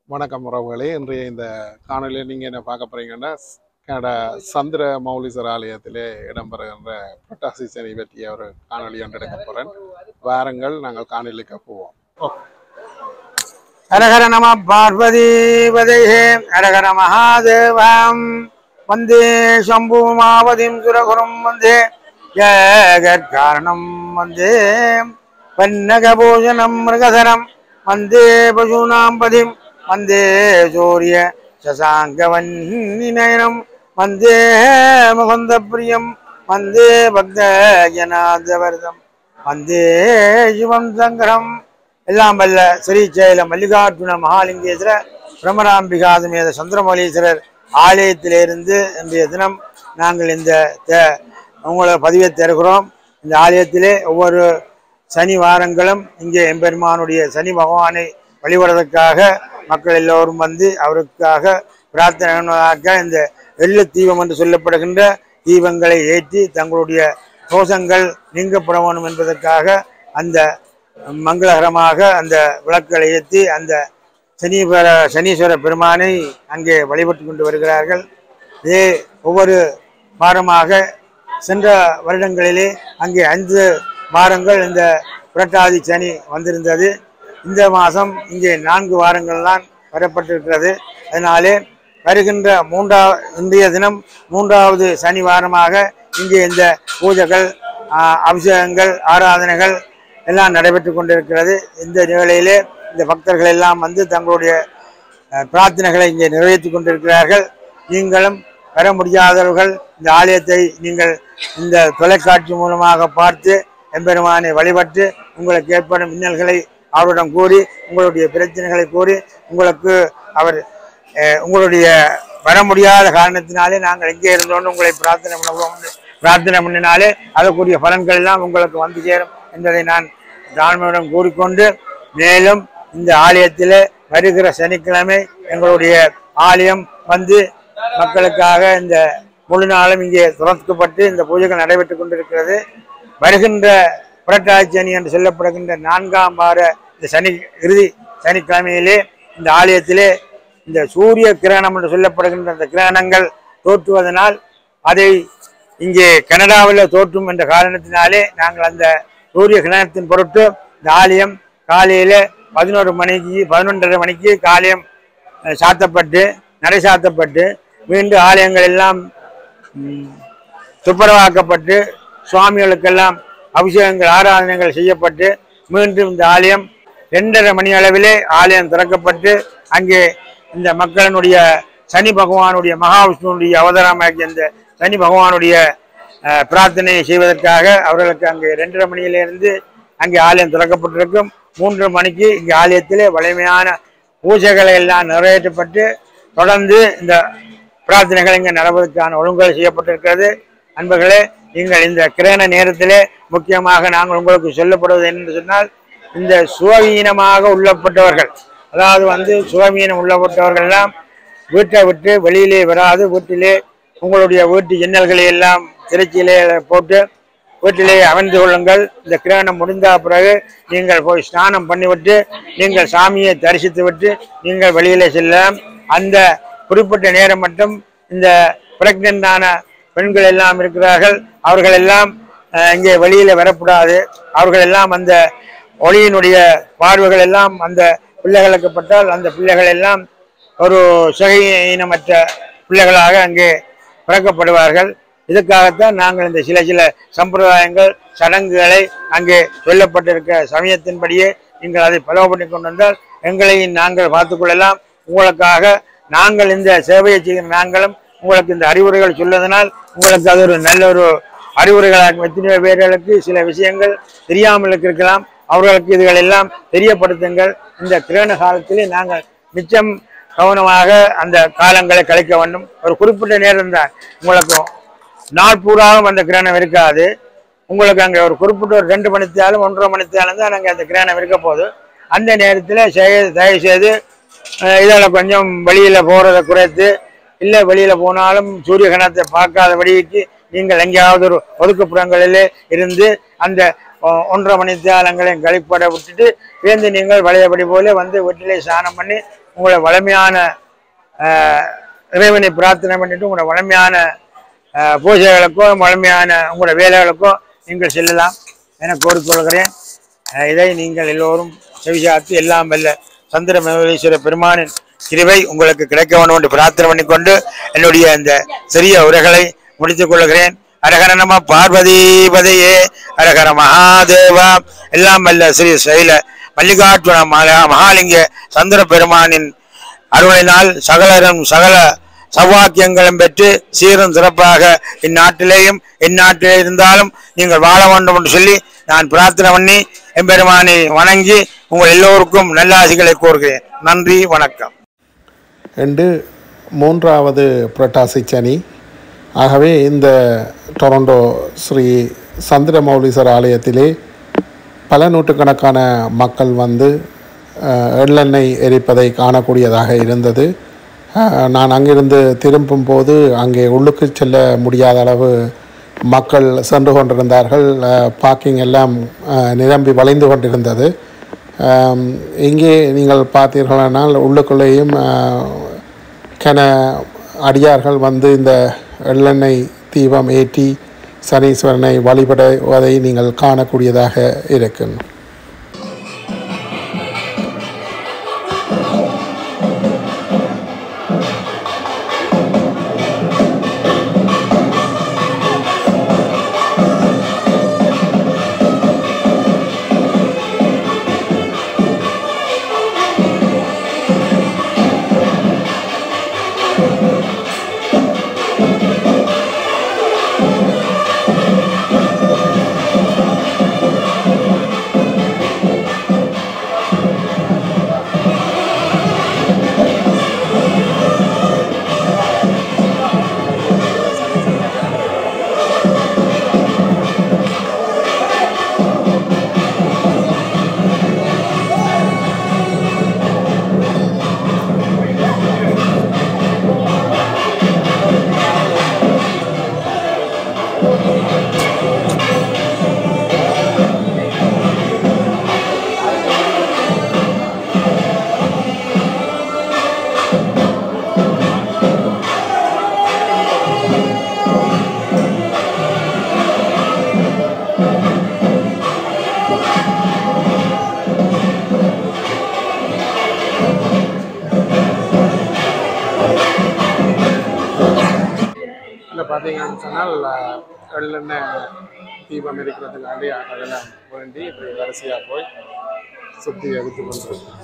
வணக்கம் உறவுகளே இன்றைய இந்த காணொலியில் நீங்கள் என்ன பார்க்க போறீங்கன்னா கட சந்திர மௌலீஸ்வர ஆலயத்திலே இடம்பெறுகின்ற பட்டாசு சனி பற்றிய ஒரு காணொலி ஒன்று எடுக்க போகிறேன் வாருங்கள் நாங்கள் காணொலிக்கு போவோம் ஹரஹர நம பார்வதீபதையே ஹரஹர மகாதேவம் வந்தே சம்பூமாவதிம் சுரகுரும் வந்தே ஜகத்காரணம் வந்தே பன்னகபூஷணம் மிருகசரம் வந்தே பசூனாம் பதிம் வந்தே சூரிய சசாங்கவன்னிநயனம் வந்தே முகுந்த பிரியம் வந்தே பக்த ஜனாதவர்தம் வந்தே சிவம் சங்கரம் எல்லாம் வல்ல ஸ்ரீசைல மல்லிகார்ஜுன மகாலிங்கேஸ்வர பிரமராம்பிகாதமேத சந்திரமௌலீஸ்வரர் ஆலயத்திலிருந்து இன்றைய தினம் நாங்கள் இந்த தே- உங்களை பதிவை தருகிறோம் இந்த ஆலயத்திலே ஒவ்வொரு சனி வாரங்களும் இங்கே எம்பெருமானுடைய சனி பகவானை வழிபடுவதற்காக மக்கள் எல்லோரும் வந்து அவருக்காக பிரார்த்தனை பண்ணுவதற்காக இந்த எள்ளு தீபம் என்று சொல்லப்படுகின்ற தீபங்களை ஏற்றி தங்களுடைய தோஷங்கள் நீங்கப்பட வேண்டும் என்பதற்காக அந்த மங்களகரமாக அந்த விளக்குகளை ஏற்றி அந்த சனீஸ்வர சனீஸ்வர பெருமானை அங்கே வழிபட்டு கொண்டு வருகிறார்கள் இதே ஒவ்வொரு வாரமாக சென்ற வருடங்களிலே அங்கே ஐந்து வாரங்கள் இந்த புரட்டாதி சனி வந்திருந்தது இந்த மாதம் இங்கே நான்கு வாரங்கள் தான் வரப்பட்டிருக்கிறது அதனாலே வருகின்ற மூன்றாவது இன்றைய தினம் மூன்றாவது சனி வாரமாக இங்கே இந்த பூஜைகள் ஆ, அபிஷேகங்கள் ஆராதனைகள் எல்லாம் நடைபெற்று கொண்டிருக்கிறது இந்த நிலையிலே இந்த பக்தர்கள் எல்லாம் வந்து தங்களுடைய அஹ், பிரார்த்தனைகளை இங்கே நிறைவேற்றி கொண்டிருக்கிறார்கள் நீங்களும் வர முடியாதவர்கள் இந்த ஆலயத்தை நீங்கள் இந்த தொலைக்காட்சி மூலமாக பார்த்து எம்பெருமானை வழிபட்டு உங்களுக்கு ஏற்படும் இன்னல்களை அவரிடம் கூறி உங்களுடைய பிரச்சனைகளை கூறி உங்களுக்கு அவர் அஹ், உங்களுடைய வர முடியாத காரணத்தினாலே நாங்கள் எங்கே இருந்தோன்னு உங்களை பிரார்த்தனை பண்ணுவோம் பிரார்த்தனை பண்ணினாலே அதற்குரிய பலன்கள் எல்லாம் உங்களுக்கு வந்து சேரும் என்பதை நான் தாழ்மையுடன் கூறிக்கொண்டு மேலும் இந்த ஆலயத்தில் வருகிற சனிக்கிழமை எங்களுடைய ஆலயம் வந்து மக்களுக்காக இந்த முழு நாளும் இங்கே துறக்கப்பட்டு இந்த பூஜைகள் நடைபெற்றுக் கொண்டிருக்கிறது வருகின்ற புரட்டாசி சனி என்று சொல்லப்படுகின்ற நான்காம் வார இந்த சனி இறுதி சனிக்கிழமையிலே இந்த ஆலயத்திலே இந்த சூரிய கிரகணம் என்று சொல்லப்படுகின்ற அந்த கிரகணங்கள் தோற்றுவதனால் அதை இங்கே கனடாவில் தோற்றும் என்ற காரணத்தினாலே நாங்கள் அந்த சூரிய கிரகணத்தின் பொருட்டு இந்த ஆலயம் காலையில பதினோரு மணிக்கு பதினொன்றரை மணிக்கு காலையம் அஹ், சாத்தப்பட்டு நடை சாத்தப்பட்டு மீண்டும் ஆலயங்கள் எல்லாம் ம், துப்புரவாக்கப்பட்டு சுவாமிகளுக்கெல்லாம் அபிஷேகங்கள் ஆராதனைகள் செய்யப்பட்டு மீண்டும் இந்த ஆலயம் ரெண்டரை மணி அளவிலே ஆலயம் திறக்கப்பட்டு அங்கே இந்த மக்களினுடைய சனி பகவானுடைய மகாவிஷ்ணுனுடைய அவதாரமாகிய இந்த சனி பகவானுடைய அஹ், பிரார்த்தனையை செய்வதற்காக அவர்களுக்கு அங்கே ரெண்டரை மணியிலிருந்து அங்கே ஆலயம் திறக்கப்பட்டிருக்கும் மூன்று மணிக்கு இங்கே ஆலயத்திலே வலிமையான பூஜைகளை எல்லாம் நிறைவேற்றப்பட்டு தொடர்ந்து இந்த பிரார்த்தனைகள் இங்கே நடப்பதற்கான ஒழுங்குகள் செய்யப்பட்டிருக்கிறது அன்பர்களே நீங்கள் இந்த கிரகண நேரத்திலே முக்கியமாக நாங்கள் உங்களுக்கு சொல்லப்படுவது என்று சொன்னால் இந்த சுவவீனமாக உள்ளப்பட்டவர்கள் அதாவது வந்து சுவவீனம் உள்ளப்பட்டவர்கள் எல்லாம் வீட்டை விட்டு வெளியிலே வராது வீட்டிலே உங்களுடைய வீட்டு ஜன்னல்களை எல்லாம் திருச்சியிலே போட்டு வீட்டிலே அமர்ந்து கொள்ளுங்கள் இந்த கிரகணம் முடிந்த பிறகு நீங்கள் போய் ஸ்நானம் பண்ணிவிட்டு நீங்கள் சாமியை தரிசித்து விட்டு நீங்கள் வெளியிலே செல்லலாம் அந்த குறிப்பிட்ட நேரம் மட்டும் இந்த பிரெக்னண்டான பெண்கள் எல்லாம் இருக்கிறார்கள் அவர்கள் எல்லாம் அஹ், இங்கே வெளியில வரக்கூடாது அவர்கள் எல்லாம் அந்த ஒளியினுடைய பார்வைகள் எல்லாம் அந்த பிள்ளைகளுக்கு பட்டால் அந்த பிள்ளைகள் எல்லாம் ஒரு சுகையினமற்ற பிள்ளைகளாக அங்கே பிறக்கப்படுவார்கள் இதுக்காகத்தான் நாங்கள் இந்த சில சில சம்பிரதாயங்கள் சடங்குகளை அங்கே சொல்லப்பட்டிருக்க சமயத்தின்படியே நீங்கள் அதை பலவு பண்ணி கொண்டு வந்தால் எங்களையும் நாங்கள் பார்த்துக்கொள்ளலாம் உங்களுக்காக நாங்கள் இந்த சேவையை செய்கிற நாங்களும் உங்களுக்கு இந்த அறிவுரைகள் சொல்வதனால் உங்களுக்கு அது ஒரு நல்ல ஒரு அறிவுரைகளாக எத்தனையோ பேர்களுக்கு சில விஷயங்கள் தெரியாமல் இருக்கலாம் அவர்களுக்கு இதுகள் எல்லாம் தெரியப்படுத்துங்கள் இந்த கிரகண காலத்திலே நாங்கள் மிச்சம் கவனமாக அந்த காலங்களை கழிக்க வேண்டும் ஒரு குறிப்பிட்ட நேரம் தான் உங்களுக்கு நாள் பூராவும் அந்த கிரகணம் இருக்காது உங்களுக்கு அங்கே ஒரு குறிப்பிட்ட ஒரு ரெண்டு மணித்தாலும் ஒன்றரை மணித்தாலும் தான் அங்கே அந்த கிரகணம் இருக்க போகுது அந்த நேரத்தில் செய- தயவு செய்து அஹ், இதில் கொஞ்சம் வெளியில் போகிறத குறைத்து இல்லை வெளியில் போனாலும் சூரிய கிரணத்தை பார்க்காதபடிக்கு நீங்கள் எங்கேயாவது ஒரு ஒதுக்குப்புறங்களிலே இருந்து அந்த அஹ், ஒன்றரை மணி தியாலங்களையும் கழிப்பட விட்டுட்டு வேந்து நீங்கள் பழையபடி போல வந்து வீட்டிலே ஸ்நானம் பண்ணி உங்களை வளமையான ஆஹ், இறைவனை பிரார்த்தனை பண்ணிட்டு உங்களோட வளமையான ஆஹ், பூஜைகளுக்கோ வளமையான உங்களோட வேலைகளுக்கோ நீங்கள் செல்லலாம் என கோரிக்கொள்கிறேன் ஆஹ், இதை நீங்கள் எல்லோரும் செவிசாத்து எல்லாம் வல்ல சந்திர மகேஸ்வர பெருமானின் கிருபை உங்களுக்கு கிடைக்க வேண்டும் என்று பிரார்த்தனை பண்ணிக்கொண்டு என்னுடைய இந்த சிறிய உரைகளை முடித்துக் கொள்கிறேன் அரகர நம பார்வதி பதையே அரகர மகாதேவா எல்லாம் வல்ல ஸ்ரீ சைல மல்லிகார்ஜுன மகா- மகாலிங்க சந்திர பெருமானின் அருளினால் சகலரும் சகல சௌவாக்கியங்களும் பெற்று சீரும் சிறப்பாக இந்நாட்டிலேயும் இந்நாட்டிலே இருந்தாலும் நீங்கள் வாழ வேண்டும் என்று சொல்லி நான் பிரார்த்தனை பண்ணி எம்பெருமானை வணங்கி உங்கள் எல்லோருக்கும் நல்லாசிகளை கோருகிறேன் நன்றி வணக்கம் என்று மூன்றாவது புரட்டாசி சனி ஆகவே இந்த டொரண்டோ ஸ்ரீ சந்திரமௌலீஸ்வரர் ஆலயத்திலே பல நூற்றுக்கணக்கான மக்கள் வந்து அஹ், எள்ளெண்ணெய் எரிப்பதை காணக்கூடியதாக இருந்தது அஹ், நான் அங்கிருந்து திரும்பும் போது அங்கே உள்ளுக்கு செல்ல முடியாத அளவு மக்கள் சென்று கொண்டிருந்தார்கள் பார்க்கிங் எல்லாம் அஹ், நிரம்பி வளைந்து கொண்டிருந்தது அஹ், இங்கே நீங்கள் பார்த்தீர்களானால் உள்ளுக்குள்ளேயும் அஹ், கன அடியார்கள் வந்து இந்த எள்ளெண்ணெய் தீபம் ஏற்றி சனீஸ்வரனை வழிபடுவதை நீங்கள் காணக்கூடியதாக இருக்கும் இல்லை பார்த்தீங்கன்னு சொன்னால் எள்ளெண்ணெய் தீபம் இருக்கிறதுக்காண்டி அதெல்லாம் வேண்டி இப்படி வரிசையாக போய் சுற்றி எடுத்து கொண்டிருக்கோம்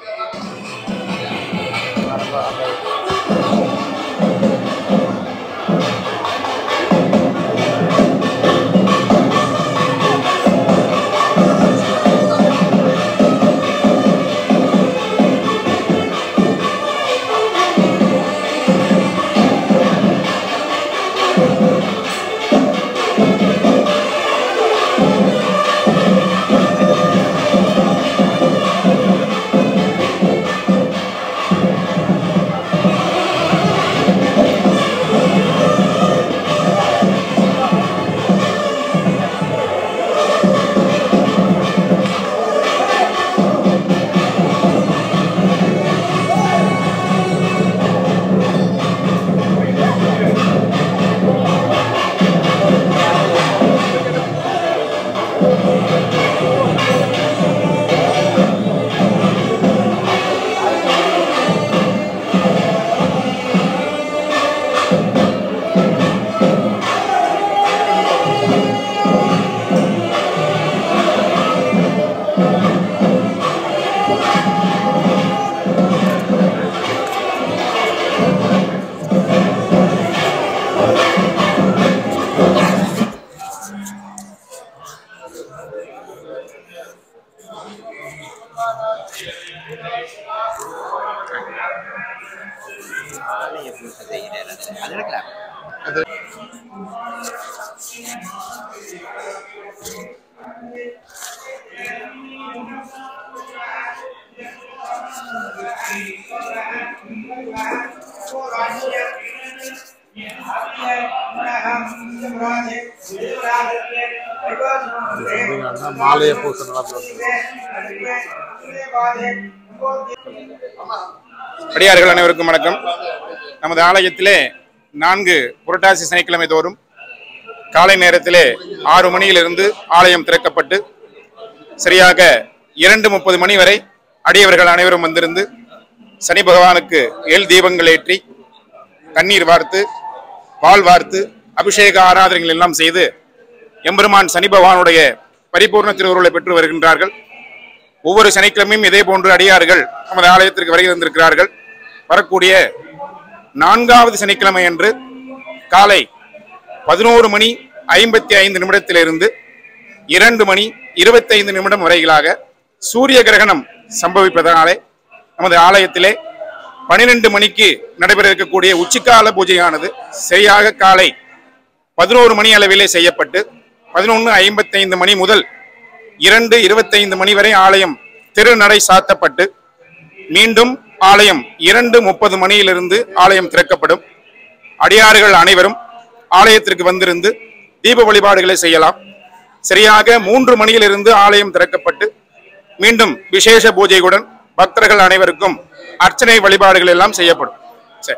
அது எடுக்கலாம் பார்த்தீங்கன்னா மாலையை பூச நடந்து அடியார்கள் அனைவருக்கும் வணக்கம் நமது ஆலயத்திலே நான்கு புரட்டாசி சனிக்கிழமை தோறும் காலை நேரத்திலே ஆறு மணியிலிருந்து ஆலயம் திறக்கப்பட்டு சரியாக இரண்டு முப்பது மணி வரை அடியவர்கள் அனைவரும் வந்திருந்து சனி பகவானுக்கு ஏழு தீபங்கள் ஏற்றி தண்ணீர் வார்த்து பால் வார்த்து அபிஷேக ஆராதனைகள் எல்லாம் செய்து எம்பெருமான் சனி பகவானுடைய பரிபூர்ண திருவுருளை பெற்று வருகின்றார்கள் ஒவ்வொரு சனிக்கிழமையும் இதே போன்று அடியார்கள் நமது ஆலயத்திற்கு வருகை தந்திருக்கிறார்கள் வரக்கூடிய நான்காவது சனிக்கிழமை அன்று காலை பதினோரு மணி ஐம்பத்தி ஐந்து நிமிடத்திலிருந்து இரண்டு மணி இருபத்தைந்து நிமிடம் வரையிலாக சூரிய கிரகணம் சம்பவிப்பதனாலே நமது ஆலயத்திலே பனிரெண்டு மணிக்கு நடைபெற இருக்கக்கூடிய உச்சிக்கால பூஜையானது சரியாக காலை பதினோரு மணி அளவிலே செய்யப்பட்டு பதினொன்று ஐம்பத்தைந்து மணி முதல் இரண்டு இருபத்தைந்து மணி வரை ஆலயம் திருநடை சாத்தப்பட்டு மீண்டும் ஆலயம் இரண்டு முப்பது மணியிலிருந்து ஆலயம் திறக்கப்படும் அடியார்கள் அனைவரும் ஆலயத்திற்கு வந்திருந்து தீப வழிபாடுகளை செய்யலாம் சரியாக மூன்று மணியிலிருந்து ஆலயம் திறக்கப்பட்டு மீண்டும் விசேஷ பூஜைகளுடன் பக்தர்கள் அனைவருக்கும் அர்ச்சனை வழிபாடுகள் எல்லாம் செய்யப்படும் சரி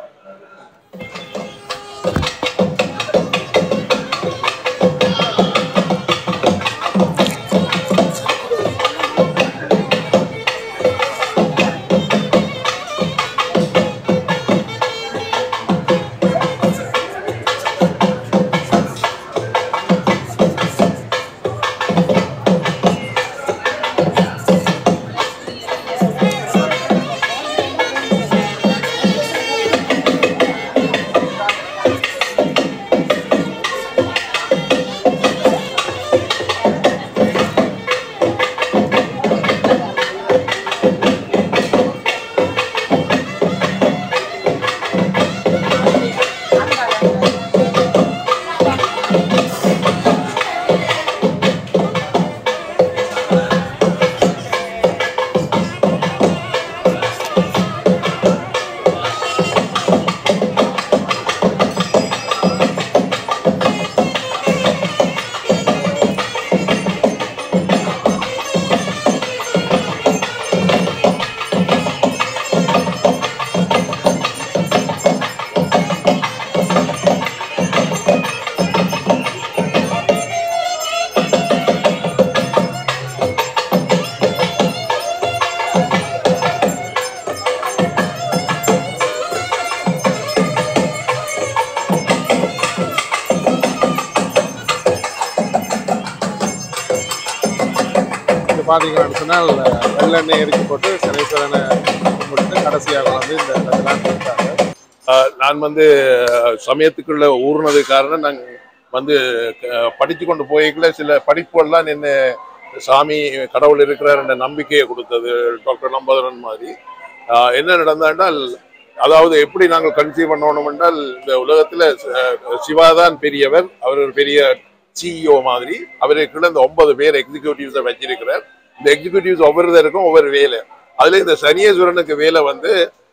இது பார்த்தீங்கன்னு சொன்னால் வெள்ளெண்ணெய் எரிச்சு போட்டு சனீஸ்வரனை கும்பிட்டு கடைசியாக வந்து இந்த இடத்துல கொடுத்தாங்க ஆஹ் நான் வந்து அஹ், சமயத்துக்குள்ள ஊர்னது காரணம் நான் வந்து அஹ், படிச்சு கொண்டு போய்க்குள்ள சில படிப்புகள்லாம் என்ன சாமி கடவுள் இருக்கிறார் என்ற நம்பிக்கையை கொடுத்தது டாக்டர் நம்பதரன் மாதிரி ஆஹ், என்ன நடந்தால் அதாவது எப்படி நாங்கள் கன்சீவ் பண்ணணும் என்றால் இந்த உலகத்துல அஹ், சிவா தான் பெரியவர் அவர் ஒரு பெரிய சிஇஓ மாதிரி அவருக்குள்ள இந்த ஒன்பது பேர் எக்ஸிக்யூட்டிவ்ஸை வச்சிருக்கிறார் இந்த எக்ஸிக்யூட்டிவ்ஸ் ஒவ்வொருத்தருக்கும் ஒவ்வொரு வேலை அதுல இந்த சனீஸ்வரனுக்கு வேலை வந்து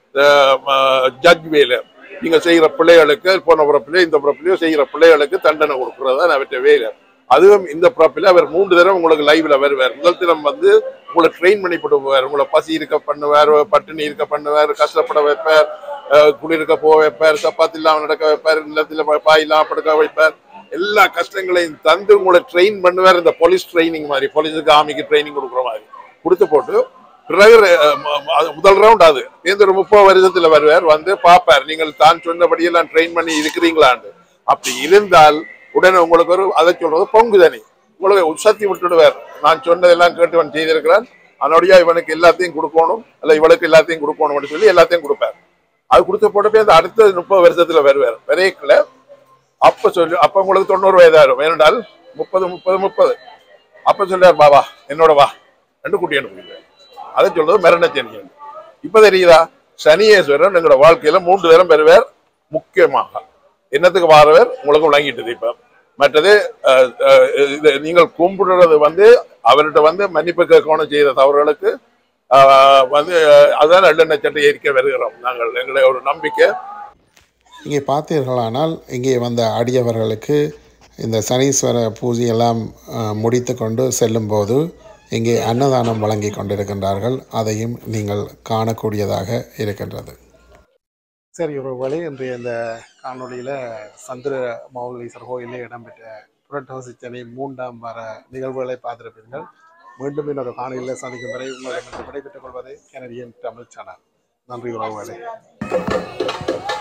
ஜட்ஜ் வேலை நீங்க செய்யற பிள்ளைகளுக்கு போன பிறப்பிலையோ இந்த பிறப்பிலையோ செய்யற பிள்ளைகளுக்கு தண்டனை கொடுக்கறது தான் அவற்றை வேலை அதுவும் இந்த பிறப்பில அவர் மூன்று தடவை உங்களுக்கு லைவ்ல வருவார் முதல் தினம் வந்து உங்களை ட்ரெயின் பண்ணி போட்டு போவார் உங்களை பசி இருக்க பண்ணுவார் பட்டினி இருக்க பண்ணுவார் கஷ்டப்பட வைப்பார் அஹ் குடியிருக்க போக வைப்பார் சப்பாத்தி இல்லாம நடக்க வைப்பார் நிலத்துல பாய் இல்லாம படுக்க வைப்பார் எல்லா கஷ்டங்களையும் தந்து உங்களை ட்ரெயின் பண்ணுவார் இந்த போலீஸ் ட்ரைனிங் மாதிரி போலீஸுக்கு ஆமிக்கு ட்ரைனிங் கொடுக்குற மாதிரி கொடுத்து போட்டு பிறகு அஹ், ம- ம- அது முதல் ரவுண்ட் அது இந்த ஒரு முப்பது வருஷத்துல வருவார் வந்து பார்ப்பார் நீங்கள் தான் சொன்னபடியெல்லாம் ட்ரெயின் பண்ணி இருக்கிறீங்களான்னு அப்படி இருந்தால் உடனே உங்களுக்கு ஒரு அதை சொல்றது பொங்கு தனி உங்களுக்கு உசத்தி விட்டுடுவார் நான் சொன்னதெல்லாம் கேட்டு இவன் செய்திருக்கிறான் அதனுடைய இவனுக்கு எல்லாத்தையும் கொடுக்கணும் அல்ல இவளுக்கு எல்லாத்தையும் கொடுக்கணும்னு சொல்லி எல்லாத்தையும் கொடுப்பார் அது கொடுத்த போட்டு அந்த அடுத்த முப்பது வருஷத்துல வருவார் விரைக்குள்ள அப்ப சொல்லு அப்ப உங்களுக்கு தொண்ணூறு வயதாயிரும் ஏனென்றால் முப்பது முப்பது முப்பது அப்ப சொல்றார் பாபா என்னோட வா ரெண்டு குட்டி அனுப்புங்க அதை சொல்றது மரண சனி இப்ப தெரியுதா சனியேஸ்வரன் எங்களோட வாழ்க்கையில மூன்று தரம் பெறுவார் முக்கியமாக என்னத்துக்கு வாரவர் உங்களுக்கு விளங்கிட்டது இப்ப மற்றது அஹ், அஹ், இது நீங்கள் கும்பிடுறது வந்து அவர்கிட்ட வந்து மன்னிப்பு கேட்கணும் செய்த தவறுகளுக்கு ஆஹ், வந்து அஹ், அதான் நல்லெண்ணெய் சட்டை ஏற்க வருகிறோம் நாங்கள் எங்களுடைய ஒரு நம்பிக்கை இங்கே பார்த்தீர்களானால் இங்கே வந்த அடியவர்களுக்கு இந்த சனீஸ்வர பூஜையெல்லாம் அஹ், முடித்து கொண்டு செல்லும்போது இங்கே அன்னதானம் வழங்கி கொண்டிருக்கின்றார்கள் அதையும் நீங்கள் காணக்கூடியதாக இருக்கின்றது சரி ஒரு வழி இன்றைய இந்த காணொளியில் சந்திர மௌலீஸ்வரர் கோயிலில் இடம்பெற்ற புரட்டாசி சனி மூன்றாம் வார நிகழ்வுகளை பார்த்திருப்பீர்கள் மீண்டும் இன்னொரு காணொலியில் சந்திக்கும் வரை உங்களிடமிருந்து விடைபெற்றுக் கொள்வது கனடியன் தமிழ் சேனல் நன்றி உறவுகளே